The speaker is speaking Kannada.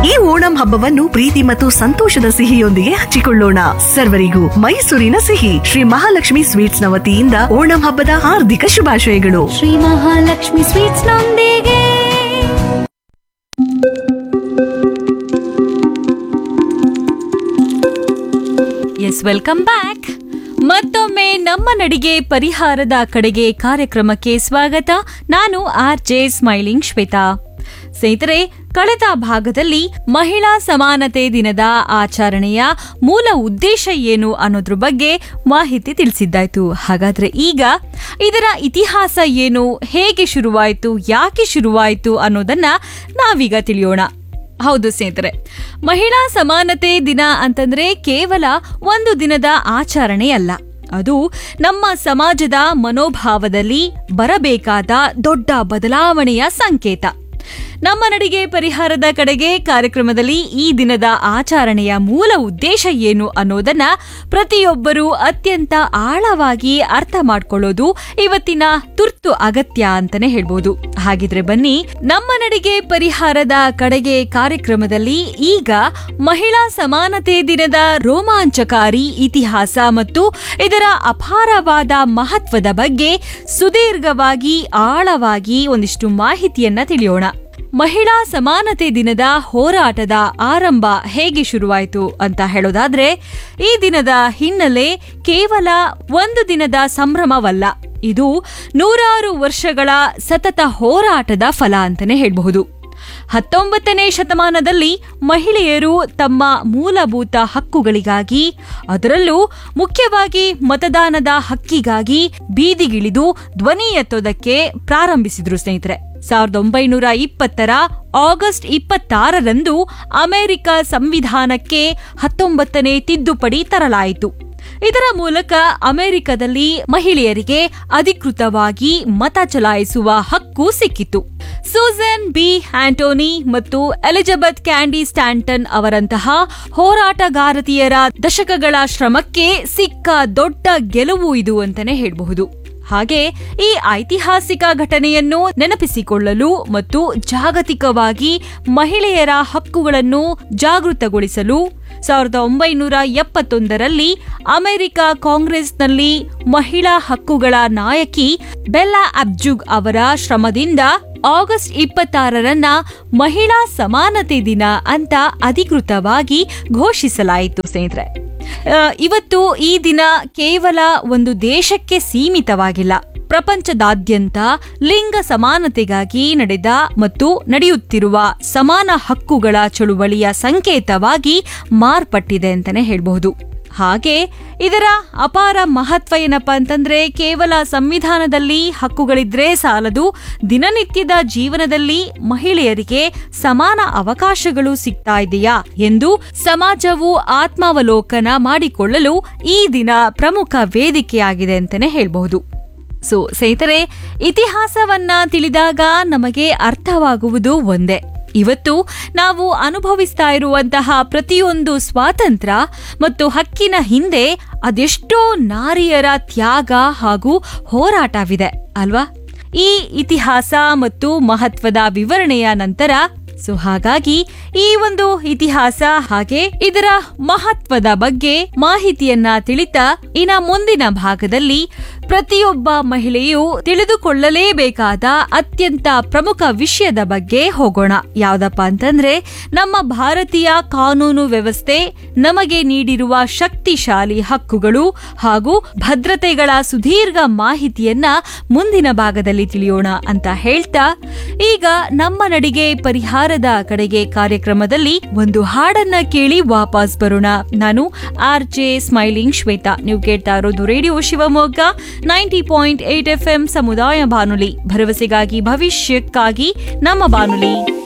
ಈ ಓಣಂ ಹಬ್ಬವನ್ನು ಪ್ರೀತಿ ಮತ್ತು ಸಂತೋಷದ ಸಿಹಿಯೊಂದಿಗೆ ಹಂಚಿಕೊಳ್ಳೋಣ ಸರ್ವರಿಗೂ ಮೈಸೂರಿನ ಸಿಹಿ ಶ್ರೀ ಮಹಾಲಕ್ಷ್ಮಿ ಸ್ವೀಟ್ಸ್ ನ ವತಿಯಿಂದ ಓಣಂ ಹಬ್ಬದ ಹಾರ್ದಿಕ ಶುಭಾಶಯಗಳು ಶ್ರೀ ಮಹಾಲಕ್ಷ್ಮಿ ಸ್ವೀಟ್ಸ್ ನೊಂದಿಗೆ ಎಸ್ ವೆಲ್ಕಮ್ ಬ್ಯಾಕ್ ಮತ್ತೊಮ್ಮೆ ನಮ್ಮ ನಡಿಗೆ ಪರಿಹಾರದ ಕಡೆಗೆ ಕಾರ್ಯಕ್ರಮಕ್ಕೆ ಸ್ವಾಗತ ನಾನು ಆರ್ ಜೆ ಸ್ಮೈಲಿಂಗ್ ಶ್ವೇತಾ ಸ್ನೇಹಿತರೆ ಕಳೆದ ಭಾಗದಲ್ಲಿ ಮಹಿಳಾ ಸಮಾನತೆ ದಿನದ ಆಚರಣೆಯ ಮೂಲ ಉದ್ದೇಶ ಏನು ಅನ್ನೋದ್ರ ಬಗ್ಗೆ ಮಾಹಿತಿ ತಿಳಿಸಿದ್ದಾಯ್ತು ಹಾಗಾದ್ರೆ ಈಗ ಇದರ ಇತಿಹಾಸ ಏನು ಹೇಗೆ ಶುರುವಾಯಿತು ಯಾಕೆ ಶುರುವಾಯಿತು ಅನ್ನೋದನ್ನ ನಾವೀಗ ತಿಳಿಯೋಣ ಹೌದು ಸ್ನೇಹಿತರೆ ಮಹಿಳಾ ಸಮಾನತೆ ದಿನ ಅಂತಂದ್ರೆ ಕೇವಲ ಒಂದು ದಿನದ ಆಚರಣೆಯಲ್ಲ ಅದು ನಮ್ಮ ಸಮಾಜದ ಮನೋಭಾವದಲ್ಲಿ ಬರಬೇಕಾದ ದೊಡ್ಡ ಬದಲಾವಣೆಯ ಸಂಕೇತ ನಮ್ಮ ನಡಿಗೆ ಪರಿಹಾರದ ಕಡೆಗೆ ಕಾರ್ಯಕ್ರಮದಲ್ಲಿ ಈ ದಿನದ ಆಚರಣೆಯ ಮೂಲ ಉದ್ದೇಶ ಏನು ಅನ್ನೋದನ್ನ ಪ್ರತಿಯೊಬ್ಬರೂ ಅತ್ಯಂತ ಆಳವಾಗಿ ಅರ್ಥ ಮಾಡ್ಕೊಳ್ಳೋದು ಇವತ್ತಿನ ತುರ್ತು ಅಗತ್ಯ ಅಂತಾನೆ ಹೇಳ್ಬೋದು ಹಾಗಿದ್ರೆ ಬನ್ನಿ ನಮ್ಮ ನಡಿಗೆ ಪರಿಹಾರದ ಕಡೆಗೆ ಕಾರ್ಯಕ್ರಮದಲ್ಲಿ ಈಗ ಮಹಿಳಾ ಸಮಾನತೆ ದಿನದ ರೋಮಾಂಚಕಾರಿ ಇತಿಹಾಸ ಮತ್ತು ಇದರ ಅಪಾರವಾದ ಮಹತ್ವದ ಬಗ್ಗೆ ಸುದೀರ್ಘವಾಗಿ ಆಳವಾಗಿ ಒಂದಿಷ್ಟು ಮಾಹಿತಿಯನ್ನ ತಿಳಿಯೋಣ ಮಹಿಳಾ ಸಮಾನತೆ ದಿನದ ಹೋರಾಟದ ಆರಂಭ ಹೇಗೆ ಶುರುವಾಯಿತು ಅಂತ ಹೇಳೋದಾದ್ರೆ ಈ ದಿನದ ಹಿನ್ನೆಲೆ ಕೇವಲ ಒಂದು ದಿನದ ಸಂಭ್ರಮವಲ್ಲ ಇದು ನೂರಾರು ವರ್ಷಗಳ ಸತತ ಹೋರಾಟದ ಫಲ ಅಂತಾನೆ ಹೇಳಬಹುದು ಹತ್ತೊಂಬತ್ತನೇ ಶತಮಾನದಲ್ಲಿ ಮಹಿಳೆಯರು ತಮ್ಮ ಮೂಲಭೂತ ಹಕ್ಕುಗಳಿಗಾಗಿ ಅದರಲ್ಲೂ ಮುಖ್ಯವಾಗಿ ಮತದಾನದ ಹಕ್ಕಿಗಾಗಿ ಬೀದಿಗಿಳಿದು ಧ್ವನಿ ಎತ್ತೋದಕ್ಕೆ ಪ್ರಾರಂಭಿಸಿದ್ರು ಸ್ನೇಹಿತರೆ ಸಾವಿರದ ಒಂಬೈನೂರ ಇಪ್ಪತ್ತರ ಆಗಸ್ಟ್ ಇಪ್ಪತ್ತಾರರಂದು ಅಮೆರಿಕ ಸಂವಿಧಾನಕ್ಕೆ ಹತ್ತೊಂಬತ್ತನೇ ತಿದ್ದುಪಡಿ ತರಲಾಯಿತು ಇದರ ಮೂಲಕ ಅಮೆರಿಕದಲ್ಲಿ ಮಹಿಳೆಯರಿಗೆ ಅಧಿಕೃತವಾಗಿ ಮತ ಚಲಾಯಿಸುವ ಹಕ್ಕು ಸಿಕ್ಕಿತು ಸೂಸನ್ ಬಿ ಆಂಟೋನಿ ಮತ್ತು ಎಲಿಜಬೆತ್ ಕ್ಯಾಂಡಿ ಸ್ಟ್ಯಾಂಟನ್ ಅವರಂತಹ ಹೋರಾಟಗಾರತಿಯರ ದಶಕಗಳ ಶ್ರಮಕ್ಕೆ ಸಿಕ್ಕ ದೊಡ್ಡ ಗೆಲುವು ಇದು ಅಂತಾನೆ ಹೇಳಬಹುದು ಹಾಗೆ ಈ ಐತಿಹಾಸಿಕ ಘಟನೆಯನ್ನು ನೆನಪಿಸಿಕೊಳ್ಳಲು ಮತ್ತು ಜಾಗತಿಕವಾಗಿ ಮಹಿಳೆಯರ ಹಕ್ಕುಗಳನ್ನು ಜಾಗೃತಗೊಳಿಸಲು ಸಾವಿರದ ಒಂಬೈನೂರ ಎಪ್ಪತ್ತೊಂದರಲ್ಲಿ ಅಮೆರಿಕ ಕಾಂಗ್ರೆಸ್ನಲ್ಲಿ ಮಹಿಳಾ ಹಕ್ಕುಗಳ ನಾಯಕಿ ಬೆಲ್ಲಾ ಅಬ್ಜುಗ್ ಅವರ ಶ್ರಮದಿಂದ ಆಗಸ್ಟ್ ಇಪ್ಪತ್ತಾರರನ್ನ ಮಹಿಳಾ ಸಮಾನತೆ ದಿನ ಅಂತ ಅಧಿಕೃತವಾಗಿ ಘೋಷಿಸಲಾಯಿತು ಸ್ನೇಹಿತರೆ ಆ, ಇವತ್ತು ಈ ದಿನ ಕೇವಲ ಒಂದು ದೇಶಕ್ಕೆ ಸೀಮಿತವಾಗಿಲ್ಲ ಪ್ರಪಂಚದಾದ್ಯಂತ ಲಿಂಗ ಸಮಾನತೆಗಾಗಿ ನಡೆದ ಮತ್ತು ನಡೆಯುತ್ತಿರುವ ಸಮಾನ ಹಕ್ಕುಗಳ ಚಳುವಳಿಯ ಸಂಕೇತವಾಗಿ ಮಾರ್ಪಟ್ಟಿದೆ ಅಂತಾನೆ ಹೇಳಬಹುದು ಹಾಗೆ ಇದರ ಅಪಾರ ಮಹತ್ವ ಏನಪ್ಪಾ ಅಂತಂದ್ರೆ ಕೇವಲ ಸಂವಿಧಾನದಲ್ಲಿ ಹಕ್ಕುಗಳಿದ್ರೆ ಸಾಲದು ದಿನನಿತ್ಯದ ಜೀವನದಲ್ಲಿ ಮಹಿಳೆಯರಿಗೆ ಸಮಾನ ಅವಕಾಶಗಳು ಸಿಗ್ತಾ ಇದೆಯಾ ಎಂದು ಸಮಾಜವು ಆತ್ಮಾವಲೋಕನ ಮಾಡಿಕೊಳ್ಳಲು ಈ ದಿನ ಪ್ರಮುಖ ವೇದಿಕೆಯಾಗಿದೆ ಅಂತಾನೆ ಹೇಳಬಹುದು ಸೊ ಸ್ನೇಹಿತರೆ ಇತಿಹಾಸವನ್ನ ತಿಳಿದಾಗ ನಮಗೆ ಅರ್ಥವಾಗುವುದು ಒಂದೇ ಇವತ್ತು ನಾವು ಅನುಭವಿಸ್ತಾ ಇರುವಂತಹ ಪ್ರತಿಯೊಂದು ಸ್ವಾತಂತ್ರ್ಯ ಮತ್ತು ಹಕ್ಕಿನ ಹಿಂದೆ ಅದೆಷ್ಟೋ ನಾರಿಯರ ತ್ಯಾಗ ಹಾಗೂ ಹೋರಾಟವಿದೆ ಅಲ್ವಾ ಈ ಇತಿಹಾಸ ಮತ್ತು ಮಹತ್ವದ ವಿವರಣೆಯ ನಂತರ ಸೊ ಹಾಗಾಗಿ ಈ ಒಂದು ಇತಿಹಾಸ ಹಾಗೆ ಇದರ ಮಹತ್ವದ ಬಗ್ಗೆ ಮಾಹಿತಿಯನ್ನ ತಿಳಿತಾ ಇನ್ನ ಮುಂದಿನ ಭಾಗದಲ್ಲಿ ಪ್ರತಿಯೊಬ್ಬ ಮಹಿಳೆಯು ತಿಳಿದುಕೊಳ್ಳಲೇಬೇಕಾದ ಅತ್ಯಂತ ಪ್ರಮುಖ ವಿಷಯದ ಬಗ್ಗೆ ಹೋಗೋಣ ಯಾವ್ದಪ್ಪ ಅಂತಂದ್ರೆ ನಮ್ಮ ಭಾರತೀಯ ಕಾನೂನು ವ್ಯವಸ್ಥೆ ನಮಗೆ ನೀಡಿರುವ ಶಕ್ತಿಶಾಲಿ ಹಕ್ಕುಗಳು ಹಾಗೂ ಭದ್ರತೆಗಳ ಸುದೀರ್ಘ ಮಾಹಿತಿಯನ್ನ ಮುಂದಿನ ಭಾಗದಲ್ಲಿ ತಿಳಿಯೋಣ ಅಂತ ಹೇಳ್ತಾ ಈಗ ನಮ್ಮ ನಡಿಗೆ ಪರಿಹಾರದ ಕಡೆಗೆ ಕಾರ್ಯಕ್ರಮದಲ್ಲಿ ಒಂದು ಹಾಡನ್ನ ಕೇಳಿ ವಾಪಸ್ ಬರೋಣ ನಾನು ಆರ್ ಜೆ ಸ್ಮೈಲಿಂಗ್ ಶ್ವೇತಾ ನೀವು ಕೇಳ್ತಾ ಇರೋದು radio Shivamogga ninety point eight F M ಸಮುದಾಯ ಬಾನುಲಿ ಭರವಸೆಗಾಗಿ ಭವಿಷ್ಯಕ್ಕಾಗಿ ನಮ್ಮ ಬಾನುಲಿ